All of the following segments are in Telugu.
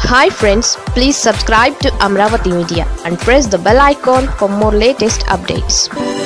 hi friends please subscribe to Amaravati media and press the bell icon for more latest updates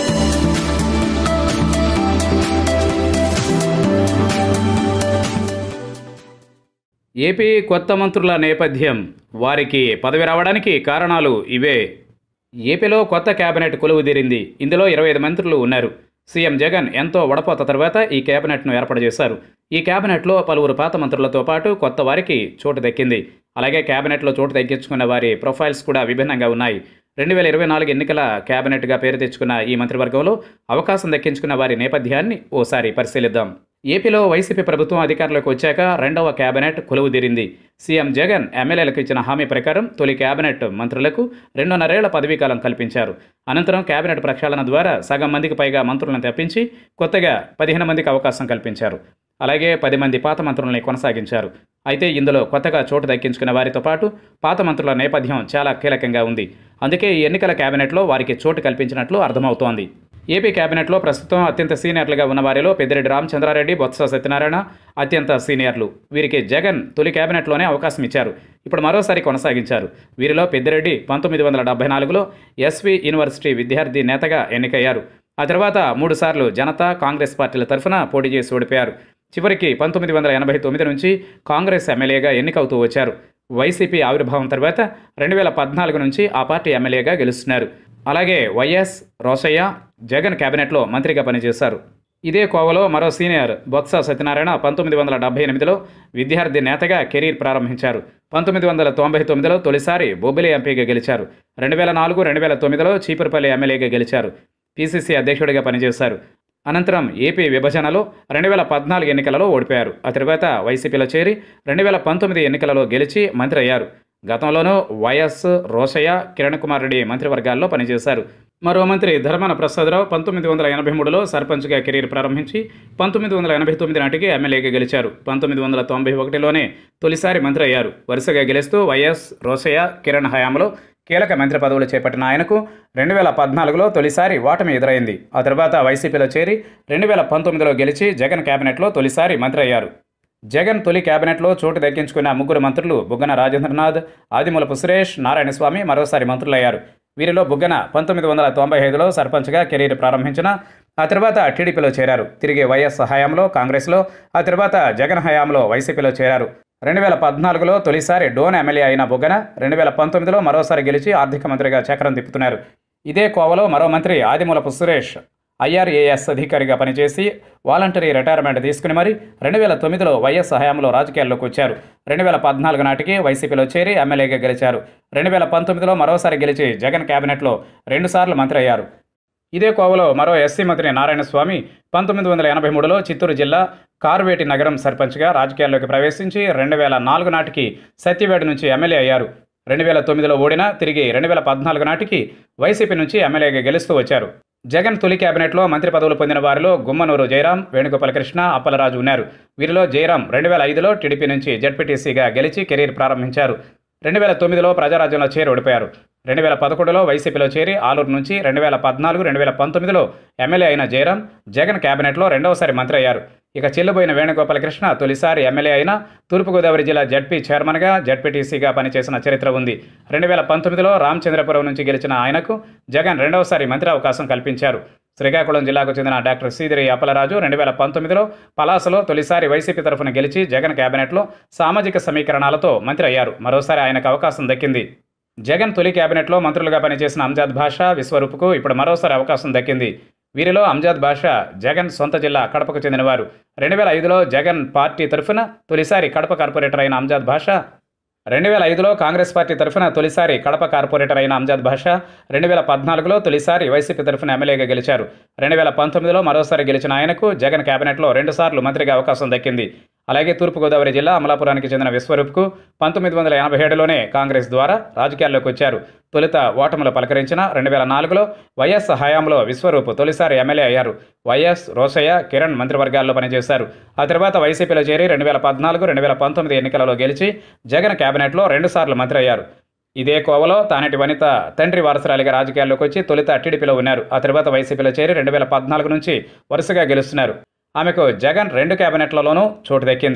AP కొత్త మంత్రుల నేపథ్యం వారికి పదవి రావడానికి కారణాలు ఇవే ఏపీలో కొత్త కేబినెట్ కొలువుదీరింది ఇందులో ఇరవై ఐదు మంత్రులు ఉన్నారు సీఎం జగన్ ఎంతో వడపోత తర్వాత ఈ కేబినెట్ను ఏర్పాటు చేశారు ఈ కేబినెట్లో పలువురు పాత మంత్రులతో పాటు కొత్త వారికి చోటు దక్కింది అలాగే కేబినెట్లో చోటు దక్కించుకున్న వారి ప్రొఫైల్స్ కూడా విభిన్నంగా ఉన్నాయి రెండు వేల ఇరవై నాలుగు ఎన్నికల కేబినెట్గా పేరు తెచ్చుకున్న ఈ మంత్రివర్గంలో అవకాశం దక్కించుకున్న వారి నేపథ్యాన్ని ఓసారి పరిశీలిద్దాం ఏపీలో వైసీపీ ప్రభుత్వం అధికారంలోకి వచ్చాక రెండవ కేబినెట్ కొలువుదీరింది సీఎం జగన్ ఎమ్మెల్యేలకు ఇచ్చిన హామీ ప్రకారం తొలి కేబినెట్ మంత్రులకు రెండున్నరేళ్ల పదవీకాలం కల్పించారు అనంతరం కేబినెట్ ప్రక్షాళన ద్వారా సగం మందికి పైగా మంత్రులను తెప్పించి కొత్తగా పదిహేను మందికి అవకాశం కల్పించారు అలాగే పది మంది పాత మంత్రుల్ని కొనసాగించారు అయితే ఇందులో కొత్తగా చోటు దక్కించుకున్న వారితో పాటు పాత మంత్రుల నేపథ్యం చాలా కీలకంగా ఉంది అందుకే ఈ ఎన్నికల కేబినెట్లో వారికి చోటు కల్పించినట్లు అర్థమవుతోంది ఏపీ కేబినెట్లో ప్రస్తుతం అత్యంత సీనియర్లుగా ఉన్న వారిలో పెద్దిరెడ్డి రామచంద్రారెడ్డి బొత్స సత్యనారాయణ అత్యంత సీనియర్లు వీరికి జగన్ తొలి కేబినెట్లోనే అవకాశం ఇచ్చారు ఇప్పుడు మరోసారి కొనసాగించారు వీరిలో పెద్దిరెడ్డి పంతొమ్మిది వందల డెబ్బై నాలుగులో ఎస్వి యూనివర్సిటీ విద్యార్థి నేతగా ఎన్నికయ్యారు ఆ తర్వాత మూడుసార్లు జనతా కాంగ్రెస్ పార్టీల తరఫున పోటీ చేసి ఓడిపోయారు చివరికి పంతొమ్మిది వందల ఎనభై తొమ్మిది నుంచి కాంగ్రెస్ ఎమ్మెల్యేగా ఎన్నికవుతూ వచ్చారు వైసీపీ ఆవిర్భావం తర్వాత రెండు వేల పద్నాలుగు నుంచి ఆ పార్టీ ఎమ్మెల్యేగా గెలుస్తున్నారు అలాగే వైఎస్ రోసయ్య జగన్ కేబినెట్లో మంత్రిగా పనిచేశారు ఇదే కోవలో మరో సీనియర్ బొత్స సత్యనారాయణ పంతొమ్మిది వందల డెబ్బై ఎనిమిదిలో విద్యార్థి నేతగా కెరీర్ ప్రారంభించారు పంతొమ్మిది వందల తొంభై తొమ్మిదిలో తొలిసారి బొబ్బిలి ఎంపీగా గెలిచారు రెండు వేల నాలుగు రెండు వేల తొమ్మిదిలో చీపురుపల్లి ఎమ్మెల్యేగా గెలిచారు పీసీసీ అధ్యక్షుడిగా పనిచేశారు అనంతరం ఏపీ విభజనలో రెండు వేల పద్నాలుగు ఎన్నికలలో ఓడిపోయారు ఆ తర్వాత వైసీపీలో చేరి రెండు వేల పంతొమ్మిది ఎన్నికలలో గెలిచి మంత్రి అయ్యారు గతంలోనూ వైఎస్ రోషయ్య కిరణ్ కుమార్ రెడ్డి మంత్రివర్గాల్లో పనిచేశారు మరో మంత్రి ధర్మాన ప్రసాదరావు పంతొమ్మిది వందల ఎనభై మూడులో సర్పంచ్గా కెరీర్ ప్రారంభించి పంతొమ్మిది వందల ఎనభై తొమ్మిది నాటికి ఎమ్మెల్యేగా గెలిచారు పంతొమ్మిది వందల తొంభై ఒకటిలోనే తొలిసారి మంత్రి అయ్యారు వరుసగా గెలుస్తూ వైఎస్ రోసయ్య కిరణ్ హయాంలో కీలక మంత్రి పదవులు చేపట్టిన ఆయనకు రెండు వేల పద్నాలుగులో తొలిసారి ఓటమి ఎదురైంది ఆ తర్వాత వైసీపీలో చేరి రెండు వేల పంతొమ్మిదిలో గెలిచి జగన్ కేబినెట్లో తొలిసారి మంత్రి అయ్యారు జగన్ తొలి కేబినెట్లో చోటు దక్కించుకున్న ముగ్గురు మంత్రులు బుగ్గన రాజేంద్రనాథ్ ఆదిమూలపు సురేష్ నారాయణస్వామి మరోసారి మంత్రులయ్యారు వీరిలో బుగ్గన పంతొమ్మిది వందల తొంభై ఐదులో సర్పంచ్గా కెరీర్ ప్రారంభించిన ఆ తర్వాత టీడీపీలో చేరారు తిరిగి వైఎస్ హయాంలో కాంగ్రెస్లో ఆ తర్వాత జగన్ హయాంలో వైసీపీలో చేరారు రెండు వేల పద్నాలుగులో తొలిసారి డోన్ ఎమ్మెల్యే అయిన బుగ్గన రెండు వేల పంతొమ్మిదిలో మరోసారి గెలిచి ఆర్థిక మంత్రిగా చక్రం తిప్పుతున్నారు ఇదే కోవలో మరో మంత్రి ఆదిమూలపు సురేష్ ఐఆర్ఏఎస్ అధికారిగా పనిచేసి వాలంటరీ రిటైర్మెంట్ తీసుకుని మరి రెండు వేల తొమ్మిదిలో వైఎస్ హయాంలో రాజకీయాల్లోకి వచ్చారు రెండు వేల పద్నాలుగు నాటికి వైసీపీలో చేరి ఎమ్మెల్యేగా గెలిచారు రెండు వేల పంతొమ్మిదిలో మరోసారి గెలిచి జగన్ కేబినెట్లో రెండుసార్లు మంత్రి అయ్యారు ఇదే కోవలో మరో ఎస్సీ మంత్రి నారాయణస్వామి పంతొమ్మిది వందల ఎనభై మూడులో చిత్తూరు జిల్లా కార్వేటి నగరం సర్పంచ్గా రాజకీయాల్లోకి ప్రవేశించి రెండు వేల నాలుగు నాటికి సత్యవేడు నుంచి ఎమ్మెల్యే అయ్యారు రెండు వేల తొమ్మిదిలో ఓడినా తిరిగి రెండు వేల పద్నాలుగు నాటికి వైసీపీ నుంచి ఎమ్మెల్యేగా గెలుస్తూ వచ్చారు జగన్ తొలి కేబినెట్లో మంత్రి పదవులు పొందిన వారిలో గుమ్మనూరు జయరాం వేణుగోపాలకృష్ణ అప్పలరాజు ఉన్నారు వీరిలో జయరాం రెండు వేల ఐదులో టీడీపీ నుంచి జడ్పీటీసీగా గెలిచి కెరీర్ ప్రారంభించారు రెండు వేల తొమ్మిదిలో ప్రజారాజ్యంలో చేరి ఓడిపోయారు రెండు వేల పదకొండులో వైసీపీలో చేరి ఆలూరు నుంచి రెండు వేల పద్నాలుగు రెండు వేల పంతొమ్మిదిలో ఎమ్మెల్యే అయిన జయరాం జగన్ కేబినెట్లో రెండవసారి మంత్రి అయ్యారు ఇక చెల్లుబోయిన వేణుగోపాలకృష్ణ తొలిసారి ఎమ్మెల్యే అయిన తూర్పుగోదావరి జిల్లా జడ్పీ చైర్మన్గా జడ్పీటీసీగా పనిచేసిన చరిత్ర ఉంది రెండు వేల పంతొమ్మిదిలో రామచంద్రపురం నుంచి గెలిచిన ఆయనకు జగన్ రెండవసారి మంత్రి అవకాశం కల్పించారు శ్రీకాకుళం జిల్లాకు చెందిన డాక్టర్ సీదిరి అప్పలరాజు రెండు వేల పంతొమ్మిదిలో పలాసలో తొలిసారి వైసీపీ తరఫున గెలిచి జగన్ కేబినెట్లో సామాజిక సమీకరణాలతో మంత్రి అయ్యారు మరోసారి ఆయనకు అవకాశం దక్కింది జగన్ తొలి కేబినెట్లో మంత్రులుగా పనిచేసిన అంజాద్ భాషా విశ్వరూప్కు ఇప్పుడు మరోసారి అవకాశం దక్కింది వీరిలో అంజాద్ బాషా జగన్ సొంత జిల్లా కడపకు చెందినవారు రెండు వేల ఐదులో జగన్ పార్టీ తరఫున తొలిసారి కడప కార్పొరేటర్ అయిన అంజాద్ భాషా రెండు వేల ఐదులో కాంగ్రెస్ పార్టీ తరఫున తొలిసారి కడప కార్పొరేటర్ అయిన అంజాద్ భాషా రెండు వేల పద్నాలుగులో తొలిసారి వైసీపీ తరఫున ఎమ్మెల్యేగా గెలిచారు రెండు వేల పంతొమ్మిదిలో మరోసారి గెలిచిన ఆయనకు జగన్ కేబినెట్లో రెండుసార్లు మంత్రిగా అవకాశం దక్కింది అలాగే తూర్పుగోదావరి జిల్లా అమలాపురానికి చెందిన విశ్వరూప్కు పంతొమ్మిది వందల ఎనభై ఏడులోనే కాంగ్రెస్ ద్వారా రాజకీయాల్లోకి వచ్చారు తొలుత ఓటములు పలకరించిన రెండు వేల నాలుగులో వైఎస్ హయాంలో విశ్వరూప్ తొలిసారి ఎమ్మెల్యే అయ్యారు వైఎస్ రోసయ్య కిరణ్ మంత్రివర్గాల్లో పనిచేశారు ఆ తర్వాత వైసీపీలో చేరి రెండు వేల పద్నాలుగు రెండు వేల పంతొమ్మిది ఎన్నికలలో గెలిచి జగన్ కేబినెట్లో రెండుసార్లు మంత్రి అయ్యారు ఇదే కోవలో తానేటి వనిత తండ్రి వారసురాలిగా రాజకీయాల్లోకి వచ్చి తొలుత టీడీపీలో ఉన్నారు ఆ తర్వాత వైసీపీలో చేరి రెండు వేల పద్నాలుగు నుంచి వరుసగా గెలుస్తున్నారు ఆమెకు జగన్ రెండు కేబినెట్లలోనూ చోటు దక్కింది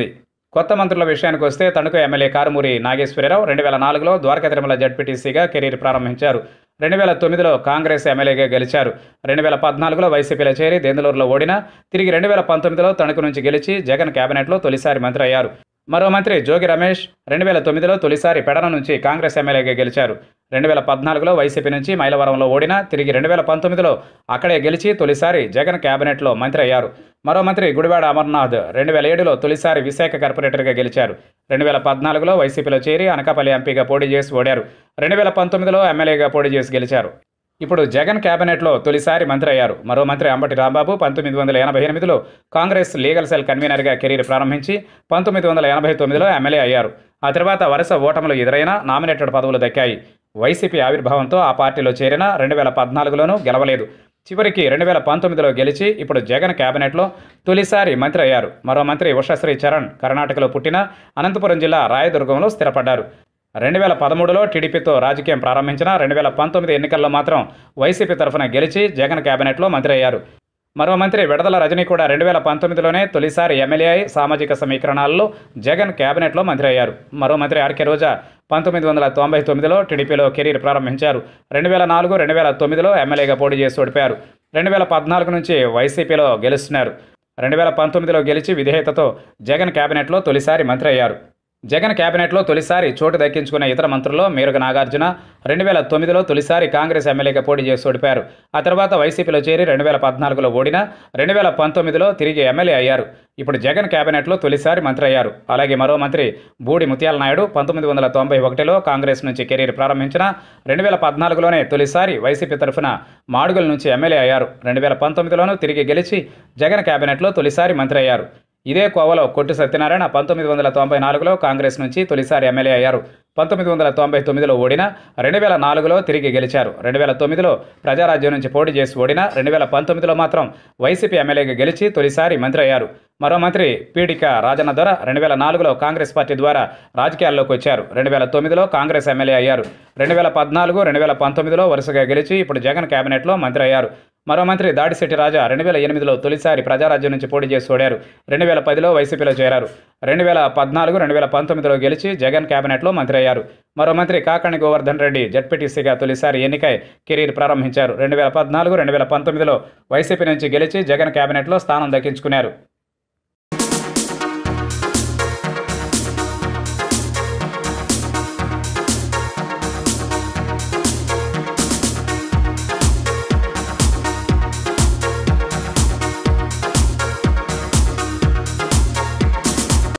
కొత్త మంత్రుల విషయానికి వస్తే తణుకు ఎమ్మెల్యే కారుమూరి నాగేశ్వరరావు రెండు వేల నాలుగులో ద్వారకా తిరుమల జడ్పీటీసీగా కెరీర్ ప్రారంభించారు రెండు వేల తొమ్మిదిలో కాంగ్రెస్ ఎమ్మెల్యేగా గెలిచారు రెండు వేల పద్నాలుగులో వైసీపీలో చేరి దేందులూరులో ఓడినా తిరిగి రెండు వేల పంతొమ్మిదిలో తణుకు నుంచి గెలిచి జగన్ కేబినెట్లో తొలిసారి మంత్రి అయ్యారు మరో మంత్రి జోగి రమేష్ రెండు వేల తొమ్మిదిలో తొలిసారి పెడన నుంచి కాంగ్రెస్ ఎమ్మెల్యేగా గెలిచారు రెండు వేల పద్నాలుగులో వైసీపీ నుంచి మైలవరంలో ఓడినా తిరిగి రెండు వేల పంతొమ్మిదిలో అక్కడే గెలిచి తొలిసారి జగన్ కేబినెట్లో మంత్రి అయ్యారు మరో మంత్రి గుడివాడ అమర్నాథ్ రెండు వేల ఏడులో తొలిసారి విశాఖ కార్పొరేటర్గా గెలిచారు రెండు వేల పద్నాలుగులో వైసీపీలో చేరి అనకాపల్లి ఎంపీగా పోటీ చేసి ఓడారు రెండు వేల పంతొమ్మిదిలో ఎమ్మెల్యేగా పోటీ చేసి గెలిచారు ఇప్పుడు జగన్ కేబినెట్లో తొలిసారి మంత్రి అయ్యారు మరో మంత్రి అంబటి రాంబాబు పంతొమ్మిది వందల ఎనభై ఎనిమిదిలో కాంగ్రెస్ లీగల్ సెల్ కన్వీనర్గా కెరీర్ ప్రారంభించి పంతొమ్మిది వందల ఎనభై తొమ్మిదిలో ఎమ్మెల్యే అయ్యారు ఆ తర్వాత వరుస ఓటములు ఎదురైనా నామినేటెడ్ పదవులు దక్కాయి వైసీపీ ఆవిర్భావంతో ఆ పార్టీలో చేరిన రెండు వేల పద్నాలుగులోనూ గెలవలేదు చివరికి రెండు వేల పంతొమ్మిదిలో గెలిచి ఇప్పుడు జగన్ కేబినెట్లో తొలిసారి మంత్రి అయ్యారు మరో మంత్రి ఉషశ్రీ చరణ్ కర్ణాటకలో పుట్టిన అనంతపురం జిల్లా రాయదుర్గంలో స్థిరపడ్డారు రెండు వేల పదమూడులో టీడీపీతో రాజకీయం ప్రారంభించిన రెండు వేల పంతొమ్మిది ఎన్నికల్లో మాత్రం వైసీపీ తరఫున గెలిచి జగన్ కేబినెట్లో మంత్రి అయ్యారు మరో మంత్రి విడదల రజనీ కూడా రెండు వేల పంతొమ్మిదిలోనే తొలిసారి ఎమ్మెల్యే అయి సామాజిక సమీకరణాల్లో జగన్ కేబినెట్లో మంత్రి అయ్యారు మరో మంత్రి ఆర్కే రోజా పంతొమ్మిది వందల తొంభై తొమ్మిదిలో టీడీపీలో కెరీర్ ప్రారంభించారు రెండు వేల నాలుగు రెండు వేల తొమ్మిదిలో ఎమ్మెల్యేగా పోటీ చేసి ఓడిపారు రెండు వేల పద్నాలుగు నుంచి వైసీపీలో గెలుస్తున్నారు రెండు వేల పంతొమ్మిదిలో గెలిచి విధేయతతో జగన్ కేబినెట్లో తొలిసారి మంత్రి అయ్యారు జగన్ కేబినెట్లో తొలిసారి చోటు దక్కించుకున్న ఇతర మంత్రుల్లో మేరుగ నాగార్జున రెండు వేల తొమ్మిదిలో తొలిసారి కాంగ్రెస్ ఎమ్మెల్యేగా పోటీ చేసి ఓడిపారు ఆ తర్వాత వైసీపీలో చేరి రెండు వేల పద్నాలుగులో ఓడినా రెండు వేల పంతొమ్మిదిలో తిరిగి ఎమ్మెల్యే అయ్యారు ఇప్పుడు జగన్ కేబినెట్లో తొలిసారి మంత్రి అయ్యారు అలాగే మరో మంత్రి బూడి ముత్యాల నాయుడు పంతొమ్మిది వందల తొంభై ఒకటిలో కాంగ్రెస్ నుంచి కెరీర్ ప్రారంభించిన రెండు వేల పద్నాలుగులోనే తొలిసారి వైసీపీ తరఫున మాడుగుల నుంచి ఎమ్మెల్యే అయ్యారు రెండు వేల పంతొమ్మిదిలోనూ తిరిగి గెలిచి జగన్ కేబినెట్లో తొలిసారి మంత్రి అయ్యారు ఇదే కోవలో కొట్టు సత్యనారాయణ పంతొమ్మిది వందల తొంభై నాలుగులో కాంగ్రెస్ నుంచి తొలిసారి ఎమ్మెల్యే అయ్యారు పంతొమ్మిది వందల తొంభై తొమ్మిదిలో ఓడిన రెండు వేల నాలుగులో తిరిగి గెలిచారు రెండు వేల తొమ్మిదిలో ప్రజారాజ్యం నుంచి పోటీ చేసి ఓడిన రెండు వేల పంతొమ్మిదిలో మాత్రం వైసీపీ ఎమ్మెల్యేగా గెలిచి తొలిసారి మంత్రి అయ్యారు మరో మంత్రి పీడిక రాజన్న దొర రెండు వేల నాలుగులో కాంగ్రెస్ పార్టీ ద్వారా రాజకీయాల్లోకి వచ్చారు రెండు వేల తొమ్మిదిలో కాంగ్రెస్ ఎమ్మెల్యే అయ్యారు రెండు వేల పద్నాలుగు రెండు వేల పంతొమ్మిదిలో వరుసగా గెలిచి ఇప్పుడు జగన్ కేబినెట్లో మంత్రి అయ్యారు మరో మంత్రి దాడిశెట్టి రాజా రెండు వేల ఎనిమిదిలో తొలిసారి ప్రజారాజ్యం నుంచి పోటీ చేసి ఓడారు రెండు వేల పదిలో వైసీపీలో చేరారు రెండు వేల పద్నాలుగు రెండు వేల పంతొమ్మిదిలో గెలిచి జగన్ కేబినెట్లో మంత్రి అయ్యారు మరో మంత్రి కాకణి గోవర్ధన్ రెడ్డి జడ్పీటీసీగా తొలిసారి ఎన్నికై కెరీర్ ప్రారంభించారు రెండు వేల పద్నాలుగు రెండు వేల పంతొమ్మిదిలో వైసీపీ నుంచి గెలిచి జగన్ కేబినెట్లో స్థానం దక్కించుకున్నారు